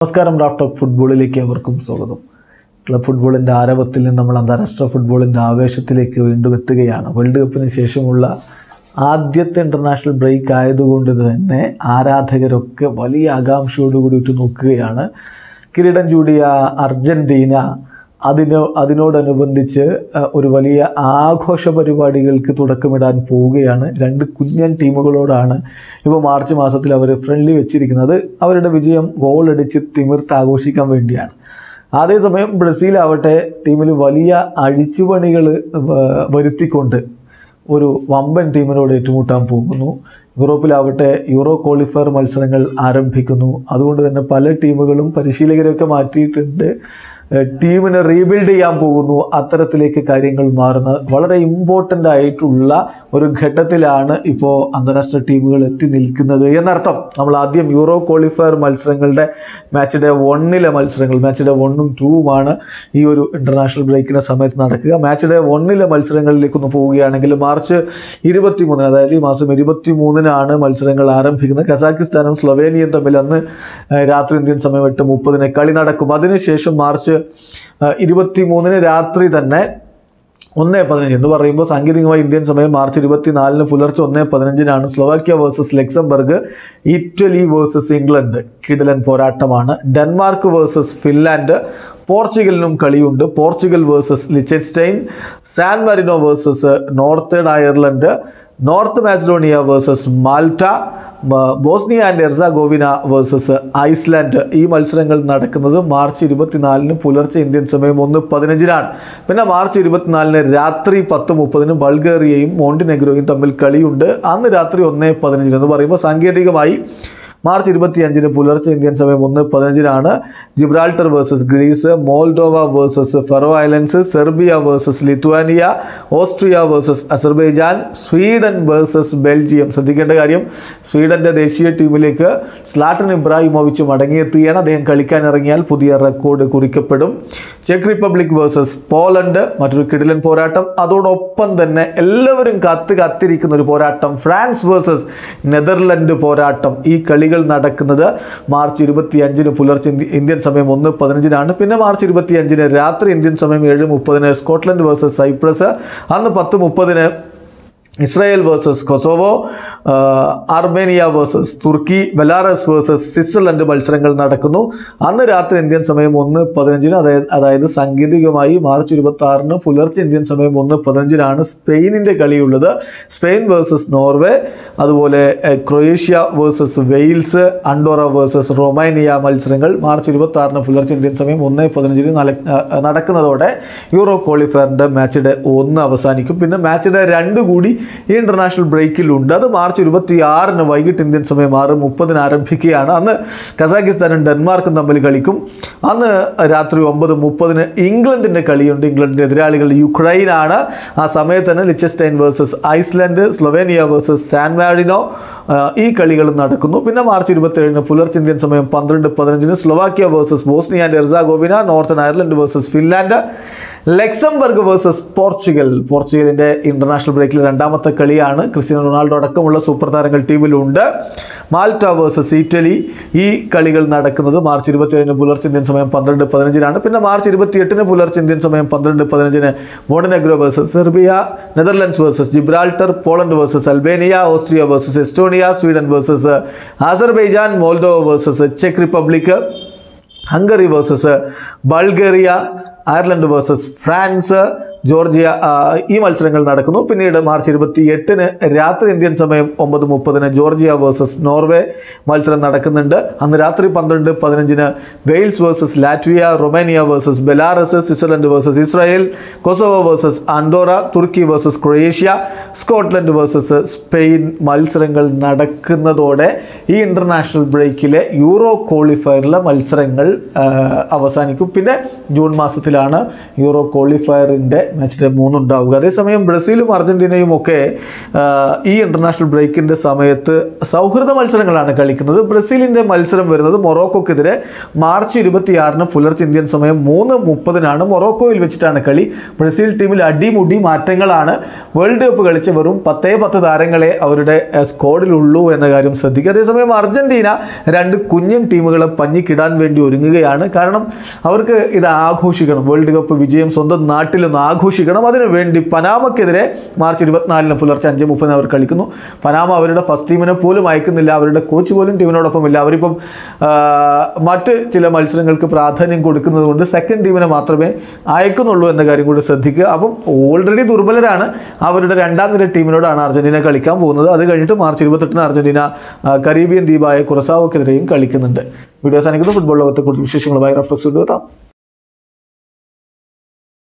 നമസ്കാരം Raf talk ഫുട്ബോളിലേക്ക് അവർക്കും സ്വാഗതം ക്ലബ് ഫുട്ബോളിൻ്റെ ആരവത്തിൽ നിന്ന് നമ്മൾ അന്താരാഷ്ട്ര ഫുട്ബോളിൻ്റെ ആവേശത്തിലേക്ക് വീണ്ടും എത്തുകയാണ് വേൾഡ് കപ്പിന് ശേഷമുള്ള ആദ്യത്തെ ഇൻ്റർനാഷണൽ ബ്രേക്ക് ആയതുകൊണ്ട് തന്നെ ആരാധകരൊക്കെ വലിയ ആകാംക്ഷയോടുകൂടി ഉറ്റു നോക്കുകയാണ് കിരീടം ചൂടിയ അർജൻറ്റീന അതിനോ അതിനോടനുബന്ധിച്ച് അഹ്, ഒരു വലിയ ആഘോഷ പരിപാടികൾക്ക് തുടക്കമിടാൻ പോവുകയാണ് രണ്ട് കുഞ്ഞൻ ടീമുകളോടാണ് ഇപ്പോൾ മാർച്ച് മാസത്തിൽ അവർ ഫ്രണ്ട്ലി വെച്ചിരിക്കുന്നത് അവരുടെ വിജയം ഗോളടിച്ച് തിമിർത്ത് ആഘോഷിക്കാൻ വേണ്ടിയാണ് അതേസമയം ബ്രസീലാവട്ടെ ടീമിൽ വലിയ അഴിച്ചുപണികൾ വരുത്തിക്കൊണ്ട് ഒരു വമ്പൻ ടീമിനോട് ഏറ്റുമുട്ടാൻ പോകുന്നു യൂറോപ്പിലാവട്ടെ യൂറോ ക്വാളിഫയർ മത്സരങ്ങൾ ആരംഭിക്കുന്നു അതുകൊണ്ട് തന്നെ പല ടീമുകളും പരിശീലകരെയൊക്കെ മാറ്റിയിട്ടുണ്ട് ഏഹ് ടീമിനെ റീബിൽഡ് ചെയ്യാൻ പോകുന്നു അത്തരത്തിലേക്ക് കാര്യങ്ങൾ മാറുന്ന വളരെ ഇമ്പോർട്ടൻ്റ് ആയിട്ടുള്ള ഒരു ഘട്ടത്തിലാണ് ഇപ്പോൾ അന്താരാഷ്ട്ര ടീമുകൾ എത്തി നിൽക്കുന്നത് എന്നർത്ഥം നമ്മൾ ആദ്യം യൂറോ ക്വാളിഫയർ മത്സരങ്ങളുടെ മാച്ച് ഡേ വണ്ണിലെ മത്സരങ്ങൾ മാച്ച് ഡേ വണ്ണും ടൂവുമാണ് ഈ ഒരു ഇൻ്റർനാഷണൽ ബ്രേക്കിൻ്റെ സമയത്ത് നടക്കുക മാച്ച് ഡേ വണ്ണിലെ മത്സരങ്ങളിലേക്ക് ഒന്ന് പോവുകയാണെങ്കിൽ മാർച്ച് ഇരുപത്തി മൂന്നിന് അതായത് ഈ മാസം ഇരുപത്തി മൂന്നിനാണ് മത്സരങ്ങൾ ആരംഭിക്കുന്നത് കസാക്കിസ്ഥാനും സ്ലൊവേനിയയും തമ്മിൽ അന്ന് ഏഹ്, രാത്രി ഇന്ത്യൻ സമയം എട്ട് മുപ്പതിന് കളി നടക്കും അതിനുശേഷം മാർച്ച് ഇരുപത്തി മൂന്നിന് രാത്രി തന്നെ ഒന്ന് പതിനഞ്ച് എന്ന് പറയുമ്പോൾ സാങ്കേതികമായി ഇന്ത്യൻ സമയം മാർച്ച് ഇരുപത്തിനാലിന് പുലർച്ചെ ഒന്ന് പതിനഞ്ചിനാണ് Slovakia versus Luxembourg Italy versus England കിടലൻ പോരാട്ടമാണ് ഡെൻമാർക്ക് വേഴ്സസ് ഫിൻലാൻഡ് പോർച്ചുഗലിനും കളിയുണ്ട് Portugal versus Liechtenstein San Marino versus Northern Ireland North Macedonia versus Malta മ- Bosnia and Herzegovina versus Iceland ഈ മത്സരങ്ങൾ നടക്കുന്നത് മാർച്ച് ഇരുപത്തിനാലിന് പുലർച്ചെ ഇന്ത്യൻ സമയം ഒന്ന് പതിനഞ്ചിനാണ് പിന്നെ മാർച്ച് ഇരുപത്തിനാലിന് രാത്രി പത്ത് മുപ്പതിന് ബൾഗേറിയയും മോണ്ടിനെഗ്രോയും തമ്മിൽ കളിയുണ്ട് അന്ന് രാത്രി ഒന്ന് പതിനഞ്ചിന് എന്ന് പറയുമ്പോൾ സാങ്കേതികമായി മാർച്ച് ഇരുപത്തിയഞ്ചിന് പുലർച്ചെ ഇന്ത്യൻ സമയം ഒന്ന് പതിനഞ്ചിനാണ് Gibraltar versus Greece Moldova versus Faroe Islands Serbia versus Lithuania Austria versus Azerbaijan Sweden versus Belgium ശ്രദ്ധിക്കേണ്ട കാര്യം സ്വീഡന്റെ ദേശീയ ടീമിലേക്ക് സ്ലാട്ടൻ ഇബ്രാഹിമോവിച്ച് മടങ്ങിയെത്തുകയാണ് അദ്ദേഹം കളിക്കാൻ ഇറങ്ങിയാൽ പുതിയ റെക്കോർഡ് കുറിക്കപ്പെടും ചെക്ക് റിപ്പബ്ലിക് വേഴ്സസ് പോളണ്ട് മറ്റൊരു കിടിലൻ പോരാട്ടം അതോടൊപ്പം തന്നെ എല്ലാവരും കാത്ത് കാത്തിരിക്കുന്ന ഒരു പോരാട്ടം ഫ്രാൻസ് വേഴ്സസ് നെതർലൻഡ് പോരാട്ടം ഈ കളികൾ നടക്കുന്നത് മാർച്ച് ഇരുപത്തി അഞ്ചിന് പുലർച്ചെ ഇന്ത്യ- ഇന്ത്യൻ സമയം ഒന്ന് പതിനഞ്ചിനാണ് പിന്നെ മാർച്ച് ഇരുപത്തി അഞ്ചിന് രാത്രി ഇന്ത്യൻ സമയം ഏഴ് മുപ്പതിന് സ്കോട്ട്ലൻഡ് വേഴ്സസ് സൈപ്രസ് അന്ന് പത്ത് മുപ്പതിന് ഇസ്രായേൽ വേഴ്സസ് കൊസോവോ ആ, അർമേനിയ വേഴ്സസ് തുർക്കി ബെലാറസ് വേഴ്സസ് സ്വിറ്റ്സർലൻഡ് മത്സരങ്ങൾ നടക്കുന്നു അന്ന് രാത്രി ഇന്ത്യൻ സമയം ഒന്ന് പതിനഞ്ചിന് അതായത് അതായത് സാങ്കേതികമായി മാർച്ച് ഇരുപത്തി ആറിന് പുലർച്ചെ ഇന്ത്യൻ സമയം ഒന്ന് പതിനഞ്ചിനാണ് സ്പെയിനിൻ്റെ കളിയുള്ളത് സ്പെയിൻ വേഴ്സസ് നോർവേ അതുപോലെ എഹ്, Croatia versus Wales Andorra versus Romania മത്സരങ്ങൾ മാർച്ച് ഇരുപത്തി ആറിന് പുലർച്ചെ ഇന്ത്യൻ സമയം ഒന്ന് പതിനഞ്ചിന് നല- ആ, നടക്കുന്നതോടെ യൂറോ ക്വാളിഫയറിൻ്റെ മാച്ച് ഡേ ഒന്ന് അവസാനിക്കും പിന്നെ മാച്ച് ഡേ രണ്ട് കൂടി ഈ ഇന്റർനാഷണൽ ബ്രേക്കിലുണ്ട് അത് മാർച്ച് ഇരുപത്തി ആറിന് വൈകിട്ട് ഇന്ത്യൻ സമയം ആറ് മുപ്പതിന് ആരംഭിക്കുകയാണ് അന്ന് കസാഖിസ്ഥാനും ഡെൻമാർക്കും തമ്മിൽ കളിക്കും അന്ന് രാത്രി ഒമ്പത് മുപ്പതിന് ഇംഗ്ലണ്ടിൻ്റെ കളിയുണ്ട് ഇംഗ്ലണ്ടിൻ്റെ എതിരാളികൾ യുക്രൈനാണ് ആ സമയത്ത് തന്നെ Liechtenstein versus Iceland Slovenia versus San Marino ആ, ഈ കളികൾ നടക്കുന്നു പിന്നെ മാർച്ച് ഇരുപത്തേഴിന് പുലർച്ചെ ഇന്ത്യൻ സമയം പന്ത്രണ്ട് പതിനഞ്ചിന് Slovakia versus Bosnia and Herzegovina Northern Ireland versus Finland Luxembourg versus Portugal പോർച്ചുഗലിൻ്റെ ഇന്റർനാഷണൽ ബ്രേക്കിൽ രണ്ടാമത്തെ കളിയാണ് ക്രിസ്ത്യാനോ റൊണാൾഡോ അടക്കമുള്ള സൂപ്പർ താരങ്ങൾ ടീമിലുണ്ട് മാൽട്ട വേഴ്സസ് ഇറ്റലി ഈ കളികൾ നടക്കുന്നത് മാർച്ച് ഇരുപത്തിയേഴിന് പുലർച്ചെ ഇന്ത്യൻ സമയം പന്ത്രണ്ട് പതിനഞ്ചിനാണ് പിന്നെ മാർച്ച് ഇരുപത്തിയെട്ടിന് പുലർച്ചെ ഇന്ത്യൻ സമയം പന്ത്രണ്ട് പതിനഞ്ചിന് Montenegro versus Serbia Netherlands versus Gibraltar Poland versus Albania Austria versus Estonia Sweden versus Azerbaijan Moldova versus ചെക്ക് Republic Hungary versus Bulgaria Ireland versus France Georgia ആ, ഈ മത്സരങ്ങൾ നടക്കുന്നു പിന്നീട് മാർച്ച് ഇരുപത്തി എട്ടിന് രാത്രി ഇന്ത്യൻ സമയം ഒമ്പത് മുപ്പതിന് ജോർജിയ വേഴ്സസ് നോർവേ മത്സരം നടക്കുന്നുണ്ട് അന്ന് രാത്രി പന്ത്രണ്ട് പതിനഞ്ചിന് Wales versus Latvia Romania versus Belarus Switzerland versus Israel Kosovo versus Andorra തുർക്കി versus Croatia Scotland versus Spain മത്സരങ്ങൾ നടക്കുന്നതോടെ ഈ ഇൻ്റർനാഷണൽ ബ്രേക്കിലെ യൂറോ ക്വാളിഫയറിലെ മത്സരങ്ങൾ ആ, അവസാനിക്കും പിന്നെ ജൂൺ മാസത്തിലാണ് യൂറോ ക്വാളിഫയറിൻ്റെ മാച്ച് ഡേ മൂന്നുണ്ടാവുക അതേസമയം ബ്രസീലും അർജൻറ്റീനയും ഒക്കെ ആ, ഈ ഇൻ്റർനാഷണൽ ബ്രേക്കിൻ്റെ സമയത്ത് സൗഹൃദ മത്സരങ്ങളാണ് കളിക്കുന്നത് ബ്രസീലിൻ്റെ മത്സരം വരുന്നത് മൊറോക്കോക്കെതിരെ മാർച്ച് ഇരുപത്തിയാറിന് പുലർച്ചെ ഇന്ത്യൻ സമയം മൂന്ന് മുപ്പതിനാണ് മൊറോക്കോയിൽ വെച്ചിട്ടാണ് കളി ബ്രസീൽ ടീമിൽ അടിമുടി മാറ്റങ്ങളാണ് വേൾഡ് കപ്പ് കളിച്ച വെറും പത്തേ പത്ത് താരങ്ങളെ അവരുടെ ഏഹ്, സ്ക്വാഡിലുള്ളൂ എന്ന കാര്യം ശ്രദ്ധിക്കുക അതേസമയം അർജന്റീന രണ്ട് കുഞ്ഞൻ ടീമുകളെ പഞ്ഞിക്കിടാൻ വേണ്ടി ഒരുങ്ങുകയാണ് കാരണം അവർക്ക് ഇത് ആഘോഷിക്കണം വേൾഡ് കപ്പ് വിജയം സ്വന്തം നാട്ടിലൊന്ന് ആഘോഷിക്കണം അതിനു വേണ്ടി പനാമക്കെതിരെ മാർച്ച് ഇരുപത്തിനാലിന് പുലർച്ചെ അഞ്ച് മുപ്പതിന് അവർ കളിക്കുന്നു പനാമ അവരുടെ ഫസ്റ്റ് ടീമിനെ പോലും അയക്കുന്നില്ല അവരുടെ കോച്ച് പോലും ടീമിനോടൊപ്പം ഇല്ല അവരിപ്പം ആ, മറ്റ് ചില മത്സരങ്ങൾക്ക് പ്രാധാന്യം കൊടുക്കുന്നത് കൊണ്ട് സെക്കൻഡ് ടീമിനെ മാത്രമേ അയക്കുന്നുള്ളൂ എന്ന കാര്യം കൂടി ശ്രദ്ധിക്കുക അപ്പം ഓൾറെഡി ദുർബലരാണ് അവരുടെ രണ്ടാം നിര ടീമിനോടാണ് അർജന്റീന കളിക്കാൻ പോകുന്നത് അത് കഴിഞ്ഞിട്ട് മാർച്ച് ഇരുപത്തെട്ടിന് അർജന്റീന ആ, കരീബിയൻ ദ്വീപായ കുറസാവോക്കെതിരെയും കളിക്കുന്നുണ്ട് വീഡിയോ സാധിക്കുന്ന ഫുട്ബോൾ ലോകത്തെ കൂടുതൽ വിശേഷങ്ങളുമായി റഫ്ലക്സ് എത്താം